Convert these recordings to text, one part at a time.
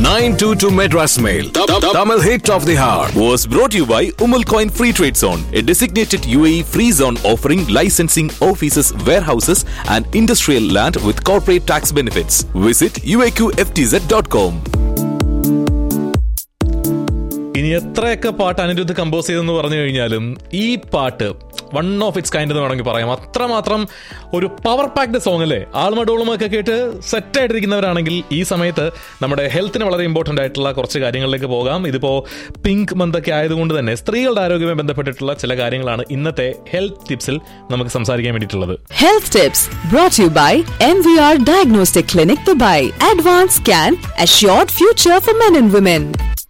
922 Madras Mail. Tamil hit of the hour. was brought to you by Umal Coin Free Trade Zone, a designated UAE free zone offering licensing offices, warehouses, and industrial land with corporate tax benefits. Visit uaqftz.com. ഇനി എത്രയൊക്കെ പാട്ട് Anirudh compose ചെയ്തെന്ന് പറഞ്ഞു കഴിഞ്ഞാലും ഈ പാട്ട് one of its kind എന്ന് വേണമെങ്കിൽ പറയാം അത്രമാത്രം ഒരു പവർ പാക്ഡ് സോങ് അല്ലേ ആൾമഡോളും ഒക്കെ കേട്ട് സെറ്റ് ആയിട്ടിരിക്കുന്നവരാണെങ്കിൽ ഈ സമയത്ത് നമ്മുടെ ഹെൽത്തിന് വളരെ ഇമ്പോർട്ടന്റ് ആയിട്ടുള്ള കുറച്ച് കാര്യങ്ങളിലേക്ക് പോകാം ഇതിപ്പോ പിങ്ക് മന്തൊക്കെ ആയതുകൊണ്ട് തന്നെ സ്ത്രീകളുടെ ആരോഗ്യവുമായി ബന്ധപ്പെട്ടിട്ടുള്ള ചില കാര്യങ്ങളാണ് ഇന്നത്തെ ഹെൽത്ത് ടിപ്സിൽ നമുക്ക് സംസാരിക്കാൻ വേണ്ടിയിട്ടുള്ളത് Health tips brought to you by MVR Diagnostic Clinic Dubai. Advanced Scan, Assured Future for Men and Women.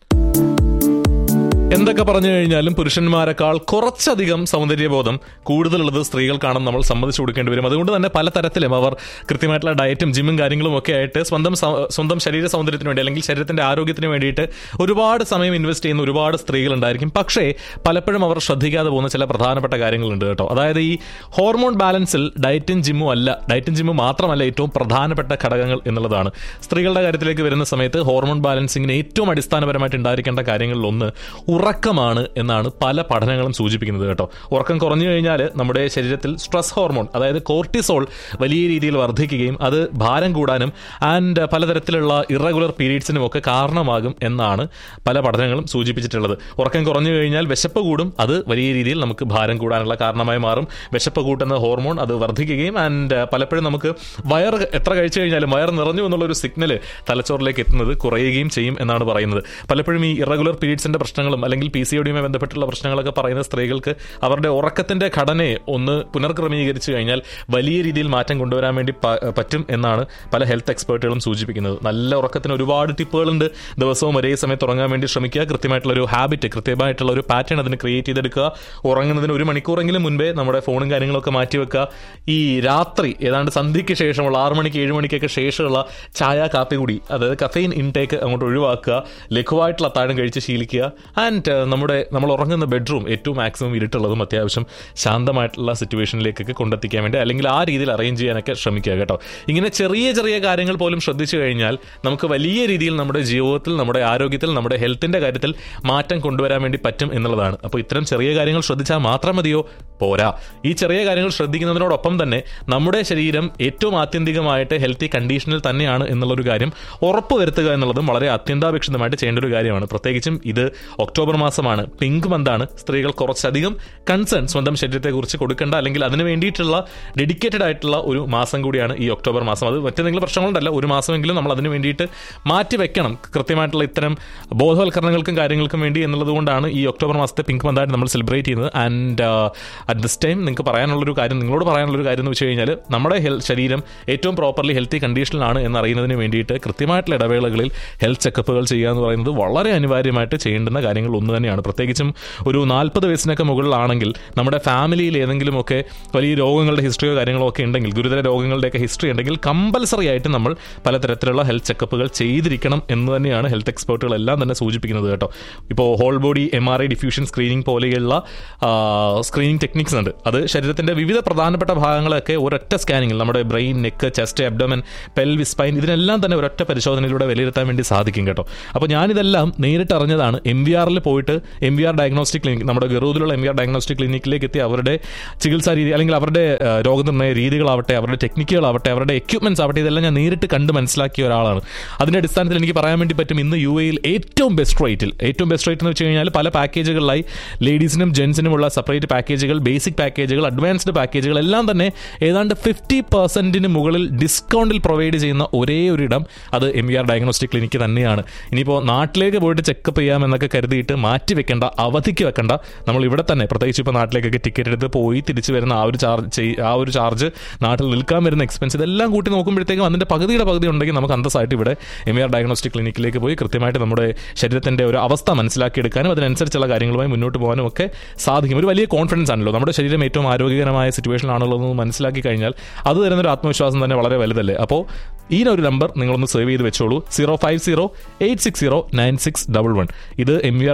എന്തൊക്കെ പറഞ്ഞു കഴിഞ്ഞാലും പുരുഷന്മാരെക്കാൾ കുറച്ചധികം സൗന്ദര്യബോധം കൂടുതലുള്ളത് സ്ത്രീകൾക്കാണെന്ന് നമ്മൾ സമ്മതിച്ചു കൊടുക്കേണ്ടി വരും അതുകൊണ്ട് തന്നെ പലതരത്തിലും അവർ കൃത്യമായിട്ടുള്ള ഡയറ്റും ജിമ്മും കാര്യങ്ങളും ഒക്കെ ആയിട്ട് സ്വന്തം സൗ- സ്വന്തം ശരീര സൗന്ദര്യത്തിന് വേണ്ടി അല്ലെങ്കിൽ ശരീരത്തിന്റെ ആരോഗ്യത്തിന് വേണ്ടിയിട്ട് ഒരുപാട് സമയം ഇൻവെസ്റ്റ് ചെയ്യുന്ന ഒരുപാട് സ്ത്രീകളുണ്ടായിരിക്കും പക്ഷേ പലപ്പോഴും അവർ ശ്രദ്ധിക്കാതെ പോകുന്ന ചില പ്രധാനപ്പെട്ട കാര്യങ്ങളുണ്ട് കേട്ടോ അതായത് ഈ ഹോർമോൺ ബാലൻസിൽ ഡയറ്റും ജിമ്മും അല്ല ഡയറ്റും ജിമ്മും മാത്രമല്ല ഏറ്റവും പ്രധാനപ്പെട്ട ഘടകങ്ങൾ എന്നുള്ളതാണ് സ്ത്രീകളുടെ കാര്യത്തിലേക്ക് വരുന്ന സമയത്ത് ഹോർമോൺ ബാലൻസിങ്ങിന് ഏറ്റവും അടിസ്ഥാനപരമായിട്ട് ഉണ്ടായിരിക്കേണ്ട കാര്യങ്ങളിൽ ഒന്ന് ഉറക്കമാണ് എന്നാണ് പല പഠനങ്ങളും സൂചിപ്പിക്കുന്നത് കേട്ടോ ഉറക്കം കുറഞ്ഞു കഴിഞ്ഞാൽ നമ്മുടെ ശരീരത്തിൽ സ്ട്രെസ് ഹോർമോൺ അതായത് കോർട്ടിസോൾ വലിയ രീതിയിൽ വർദ്ധിക്കുകയും അത് ഭാരം കൂടാനും ആൻഡ് പലതരത്തിലുള്ള ഇറഗുലർ പീരീഡ്സിനും ഒക്കെ കാരണമാകും എന്നാണ് പല പഠനങ്ങളും സൂചിപ്പിച്ചിട്ടുള്ളത് ഉറക്കം കുറഞ്ഞു കഴിഞ്ഞാൽ വിശപ്പ് കൂടും അത് വലിയ രീതിയിൽ നമുക്ക് ഭാരം കൂടാനുള്ള കാരണമായി മാറും വിശപ്പ് കൂട്ടുന്ന ഹോർമോൺ അത് വർദ്ധിക്കുകയും ആൻഡ് പലപ്പോഴും നമുക്ക് വയർ എത്ര കഴിച്ചു കഴിഞ്ഞാലും വയർ നിറഞ്ഞു എന്നുള്ളൊരു സിഗ്നൽ തലച്ചോറിലേക്ക് എത്തുന്നത് കുറയുകയും ചെയ്യും എന്നാണ് പറയുന്നത് പലപ്പോഴും ഈ ഇറഗുലർ പീരീഡ്സിന്റെ പ്രശ്നങ്ങളും അല്ലെങ്കിൽ പി സി ഒടിയുമായി ബന്ധപ്പെട്ടുള്ള പ്രശ്നങ്ങളൊക്കെ പറയുന്ന സ്ത്രീകൾക്ക് അവരുടെ ഉറക്കത്തിന്റെ ഘടനയെ ഒന്ന് പുനർക്രമീകരിച്ചു കഴിഞ്ഞാൽ വലിയ രീതിയിൽ മാറ്റം കൊണ്ടുവരാൻ വേണ്ടി പ- പറ്റും എന്നാണ് പല ഹെൽത്ത് എക്സ്പേർട്ടുകളും സൂചിപ്പിക്കുന്നത് നല്ല ഉറക്കത്തിന് ഒരുപാട് ടിപ്പുകളുണ്ട് ദിവസവും ഒരേ സമയത്ത് ഉറങ്ങാൻ വേണ്ടി ശ്രമിക്കുക കൃത്യമായിട്ടുള്ള ഒരു ഹാബിറ്റ് കൃത്യമായിട്ടുള്ള ഒരു പാറ്റേൺ അതിന് ക്രിയേറ്റ് ചെയ്തെടുക്കുക ഉറങ്ങുന്നതിന് ഒരു മണിക്കൂറെങ്കിലും മുൻപേ നമ്മുടെ ഫോണും കാര്യങ്ങളൊക്കെ മാറ്റി വെക്കുക ഈ രാത്രി ഏതാണ്ട് സന്ധ്യയ്ക്ക് ശേഷമുള്ള ആറ് മണിക്ക് ഏഴ് മണിക്കൊക്കെ ശേഷമുള്ള ചായ കാപ്പി കൂടി അതായത് കഫെയിൻ ഇൻടേക്ക് അങ്ങോട്ട് ഒഴിവാക്കുക ലഘുവായിട്ടുള്ള അത്താഴം കഴിച്ച് ശീലിക്കുക ആൻഡ് നമ്മുടെ നമ്മൾ ഉറങ്ങുന്ന ബെഡ്റൂം ഏറ്റവും മാക്സിമം ഇരുട്ടുള്ളതും അത്യാവശ്യം ശാന്തമായിട്ടുള്ള സിറ്റുവേഷനിലേക്കൊക്കെ കൊണ്ടെത്തിക്കാൻ വേണ്ടി അല്ലെങ്കിൽ ആ രീതിയിൽ അറേഞ്ച് ചെയ്യാനൊക്കെ ശ്രമിക്കുക കേട്ടോ ഇങ്ങനെ ചെറിയ ചെറിയ കാര്യങ്ങൾ പോലും ശ്രദ്ധിച്ചു കഴിഞ്ഞാൽ നമുക്ക് വലിയ രീതിയിൽ നമ്മുടെ ജീവിതത്തിൽ നമ്മുടെ ആരോഗ്യത്തിൽ നമ്മുടെ ഹെൽത്തിന്റെ കാര്യത്തിൽ മാറ്റം കൊണ്ടുവരാൻ വേണ്ടി പറ്റും എന്നുള്ളതാണ് അപ്പോൾ ഇത്തരം ചെറിയ കാര്യങ്ങൾ ശ്രദ്ധിച്ചാൽ മാത്രം മതിയോ പോരാ ഈ ചെറിയ കാര്യങ്ങൾ ശ്രദ്ധിക്കുന്നതിനോടൊപ്പം തന്നെ നമ്മുടെ ശരീരം ഏറ്റവും ആത്യന്തികമായിട്ട് ഹെൽത്തി കണ്ടീഷനിൽ തന്നെയാണ് എന്നുള്ളൊരു കാര്യം ഉറപ്പ് വരുത്തുക എന്നുള്ളതും വളരെ അത്യന്താപേക്ഷിതമായിട്ട് ചെയ്യേണ്ട ഒരു കാര്യമാണ് പ്രത്യേകിച്ചും ഇത് ഒക്ടോബർ മാസമാണ് പിങ്ക് മന്താണ് സ്ത്രീകൾ കുറച്ചധികം കൺസേൺ സ്വന്തം ശരീരത്തെക്കുറിച്ച് കൊടുക്കേണ്ട അല്ലെങ്കിൽ അതിന് വേണ്ടിയിട്ടുള്ള ഡെഡിക്കേറ്റഡ് ആയിട്ടുള്ള ഒരു മാസം കൂടിയാണ് ഈ ഒക്ടോബർ മാസം അത് മറ്റെന്തെങ്കിലും പ്രശ്നങ്ങളുണ്ടല്ല ഒരു മാസമെങ്കിലും നമ്മൾ അതിന് വേണ്ടിയിട്ട് മാറ്റി വെക്കണം കൃത്യമായിട്ടുള്ള ഇത്തരം ബോധവൽക്കരണങ്ങൾക്കും കാര്യങ്ങൾക്കും വേണ്ടി എന്നുള്ളത് കൊണ്ടാണ് ഈ ഒക്ടോബർ മാസത്തെ പിങ്ക് മന്തായിട്ട് നമ്മൾ സെലിബ്രേറ്റ് ചെയ്യുന്നത് ആൻഡ് അറ്റ് ദിസ് ടൈം നിങ്ങൾക്ക് പറയാനുള്ളൊരു കാര്യം നിങ്ങളോട് പറയാനുള്ളൊരു കാര്യം എന്ന് വെച്ച് കഴിഞ്ഞാൽ നമ്മുടെ ഹെൽ ശരീരം ഏറ്റവും പ്രോപ്പർലി ഹെൽത്തി കണ്ടീഷനിലാണ് എന്നറിയുന്നതിന് വേണ്ടിയിട്ട് കൃത്യമായിട്ടുള്ള ഇടവേളകളിൽ ഹെൽത്ത് ചെക്കപ്പുകൾ ചെയ്യുക എന്ന് പറയുന്നത് വളരെ അനിവാര്യമായിട്ട് ചെയ്യേണ്ടുന്ന കാര്യങ്ങൾ ഒന്ന് തന്നെയാണ് പ്രത്യേകിച്ചും ഒരു നാൽപ്പത് വയസ്സിനൊക്കെ മുകളിലാണെങ്കിൽ നമ്മുടെ ഫാമിലിയിൽ ഏതെങ്കിലുമൊക്കെ വലിയ രോഗങ്ങളുടെ ഹിസ്റ്ററിയോ കാര്യങ്ങളോ ഒക്കെ ഉണ്ടെങ്കിൽ ഗുരുതര രോഗങ്ങളുടെയൊക്കെ ഹിസ്റ്ററി ഉണ്ടെങ്കിൽ കമ്പൽസറി ആയിട്ട് നമ്മൾ പലതരത്തിലുള്ള ഹെൽത്ത് ചെക്കപ്പുകൾ ചെയ്തിരിക്കണം എന്ന് തന്നെയാണ് ഹെൽത്ത് എക്സ്പേർട്ടുകൾ എല്ലാം തന്നെ സൂചിപ്പിക്കുന്നത് കേട്ടോ ഇപ്പോൾ whole body M R I diffusion screening പോലെയുള്ള സ്ക്രീനിങ് ടെക്നിക്സ് ഉണ്ട് അത് ശരീരത്തിന്റെ വിവിധ പ്രധാനപ്പെട്ട ഭാഗങ്ങളൊക്കെ ഒരൊറ്റ സ്കാനിങ്ങിൽ നമ്മുടെ brain neck chest abdomen pelvis spine ഇതിനെല്ലാം തന്നെ ഒരൊറ്റ പരിശോധനയിലൂടെ വിലയിരുത്താൻ വേണ്ടി സാധിക്കും കേട്ടോ അപ്പോൾ ഞാനിതെല്ലാം നേരിട്ട് അറിഞ്ഞതാണ് എം വി ആറിൽ പോയിട്ട് M V R diagnostic clinic നമ്മുടെ ഗറൂദിലുള്ള എം വി ആർ ഡയഗ്നോസ്റ്റിക് ക്ലിനിക്കിലേക്ക് എത്തി അവരുടെ ചികിത്സാ രീതി അല്ലെങ്കിൽ അവരുടെ ആ, രോഗനിർണ്ണയ രീതികളാവട്ടെ അവരുടെ ടെക്നിക്കുകളാവട്ടെ അവരുടെ എക്യുപ്മെന്റ്സ് ആവട്ടെ ഇതെല്ലാം ഞാൻ നേരിട്ട് കണ്ട് മനസ്സിലാക്കിയ ഒരാളാണ് അതിന്റെ അടിസ്ഥാനത്തിൽ എനിക്ക് പറയാൻ വേണ്ടി പറ്റും ഇന്ന് യു എയിൽ ഏറ്റവും ബെസ്റ്റ് റേറ്റിൽ ഏറ്റവും ബെസ്റ്റ് റേറ്റ് എന്ന് വെച്ച് കഴിഞ്ഞാൽ പല പാക്കേജുകളിലായി ലേഡീസിനും ജെൻസിനുമുള്ള സെപ്പറേറ്റ് പാക്കേജുകൾ ബേസിക് പാക്കേജുകൾ അഡ്വാൻസ്ഡ് പാക്കേജുകൾ എല്ലാം തന്നെ ഏതാണ്ട് ഫിഫ്റ്റി പെർസെന്റിന് മുകളിൽ ഡിസ്കൗണ്ടിൽ പ്രൊവൈഡ് ചെയ്യുന്ന ഒരേ ഒരു ഇടം അത് M V R diagnostic clinic തന്നെയാണ് ഇനിയിപ്പോൾ നാട്ടിലേക്ക് പോയിട്ട് ചെക്കപ്പ് ചെയ്യാം എന്നൊക്കെ കരുതിയിട്ട് മാറ്റി വെക്കേണ്ട അവധിക്ക് വെക്കേണ്ട നമ്മൾ ഇവിടെ തന്നെ പ്രത്യേകിച്ച് ഇപ്പോൾ നാട്ടിലേക്കൊക്കെ ടിക്കറ്റ് എടുത്ത് പോയി തിരിച്ചു വരുന്ന ആ ഒരു ചാർജ് ആ ഒരു ചാർജ് നാട്ടിൽ നിൽക്കാൻ വരുന്ന എക്സ്പെൻസ് ഇതെല്ലാം കൂട്ടി നോക്കുമ്പോഴത്തേക്കും അതിന്റെ പകുതിയുടെ പകുതി ഉണ്ടെങ്കിൽ നമുക്ക് അന്തസ്സായിട്ട് ഇവിടെ എം ആർ ഡയഗ്നോസ്റ്റിക് ക്ലിനിക്കിലേക്ക് പോയി കൃത്യമായിട്ട് നമ്മുടെ ശരീരത്തിന്റെ ഒരു അവസ്ഥ മനസ്സിലാക്കിയെടുക്കാനും അതിനനുസരിച്ചുള്ള കാര്യങ്ങളുമായി മുന്നോട്ട് പോകാനും ഒക്കെ സാധിക്കും ഒരു വലിയ കോൺഫിഡൻസ് ആണല്ലോ നമ്മുടെ ശരീരം ഏറ്റവും ആരോഗ്യകരമായ സിറ്റുവേഷൻ ആണുള്ളതെന്ന് മനസ്സിലാക്കി കഴിഞ്ഞാൽ അത് തരുന്ന ഒരു ആത്മവിശ്വാസം തന്നെ വളരെ വലുതല്ലേ അപ്പോൾ ഈ ഒരു നമ്പർ നിങ്ങളൊന്ന് സേവ് ചെയ്ത് വെച്ചോളൂ zero five zero eight six zero nine six double one ഇത് എം വി ആർ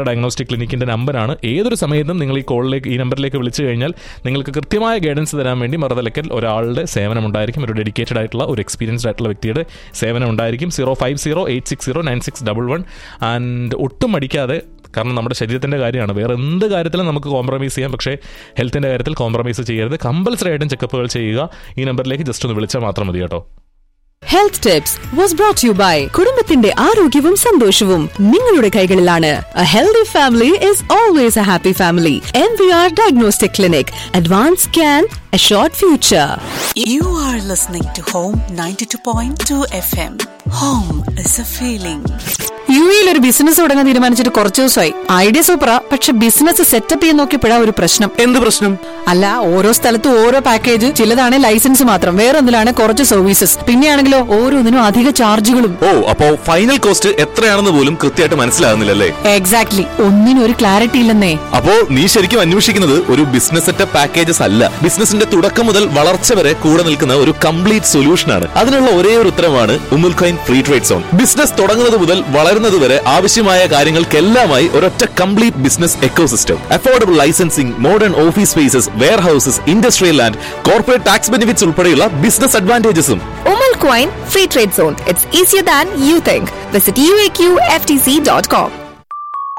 ഡയഗ്നോസ്റ്റിക് ക്ലിനിക്കിന്റെ നമ്പറാണ് ഏതൊരു സമയത്തും നിങ്ങൾ ഈ കോളിലേക്ക് ഈ നമ്പറിലേക്ക് വിളിച്ചു കഴിഞ്ഞാൽ നിങ്ങൾക്ക് കൃത്യമായ ഗൈഡൻസ് തരാൻ വേണ്ടി മറുതലക്കൽ ഒരാളുടെ സേവനം ഉണ്ടായിരിക്കും ഒരു ഡെഡിക്കേറ്റഡ് ആയിട്ടുള്ള ഒരു എക്സ്പീരിയൻസ്ഡ് ആയിട്ടുള്ള വ്യക്തിയുടെ സേവനം ഉണ്ടായിരിക്കും zero five zero eight six zero nine six double one and ഒട്ടും മടിക്കാതെ കാരണം നമ്മുടെ ശരീരത്തിന്റെ കാര്യമാണ് വേറെ എന്ത് കാര്യത്തിലും നമുക്ക് കോംപ്രമൈസ് ചെയ്യാം പക്ഷേ ഹെൽത്തിന്റെ കാര്യത്തിൽ കോംപ്രമൈസ് ചെയ്യരുത് കമ്പൽസറി ആയിട്ടും ചെക്കപ്പുകൾ ചെയ്യുക ഈ നമ്പറിലേക്ക് ജസ്റ്റ് ഒന്ന് വിളിച്ചാൽ മാത്രം മതി കേട്ടോ health tips was brought you by കുടുംബത്തിന്റെ ആരോഗ്യവും സന്തോഷവും നിങ്ങളുടെ കൈകളിലാണ് a healthy family is always a happy family M V R diagnostic clinic advance scan a short future You are listening to Home 92.2 FM. Home is a feeling. U എയിൽ ഒരു business തുടങ്ങാൻ തീരുമാനിച്ചിട്ട് കുറച്ച് ദിവസമായി ഐഡിയ സൂപ്പറാ പക്ഷെ business setup ചെയ്യാൻ നോക്കിയപ്പോഴാ ഒരു പ്രശ്നം എന്ത് പ്രശ്നം അല്ല ഓരോ സ്ഥലത്തും ഓരോ പാക്കേജ് ചിലതാണ് ലൈസൻസ് മാത്രം വേറൊന്നിലാണ് കുറച്ച് സർവീസസ് പിന്നെയാണെങ്കിലോ ഓരോന്നിനും അധിക ചാർജുകളും ഓ അപ്പോ ഫൈനൽ കോസ്റ്റ് എത്രയാണെന്ന് പോലും കൃത്യമായിട്ട് മനസ്സിലാകുന്നില്ലല്ലേ എക്സാക്ട്ലി ഒന്നിനും ഒരു ക്ലാരിറ്റി ഇല്ലെന്നേ അപ്പോ നീ ശരിക്കും അന്വേഷിക്കുന്നത് ഒരു ബിസിനസ് സെറ്റപ്പ് പാക്കേജസ് അല്ല ബിസിനസിന്റെ തുടക്കം മുതൽ വളർച്ച വരെ കൂടെ നിൽക്കുന്ന ഒരു കംപ്ലീറ്റ് സൊല്യൂഷൻ ആണ് അതിനുള്ള ഒരേ ഒരു ഉത്തരമാണ് Umm Al Quwain free trade zone business തുടങ്ങുന്നത് മുതൽ വളരുന്നത് വരെ ആവശ്യമായ കാര്യങ്ങൾക്കെല്ലാമായി ഒരൊറ്റ complete business ecosystem affordable licensing modern office spaces warehouses industrial land corporate tax benefits ഉൾപ്പെടെയുള്ള ബിസിനസ് അഡ്വാൻറ്റേജസും Umal Coin Free Trade Zone. It's easier than you think. Visit uaqftc.com.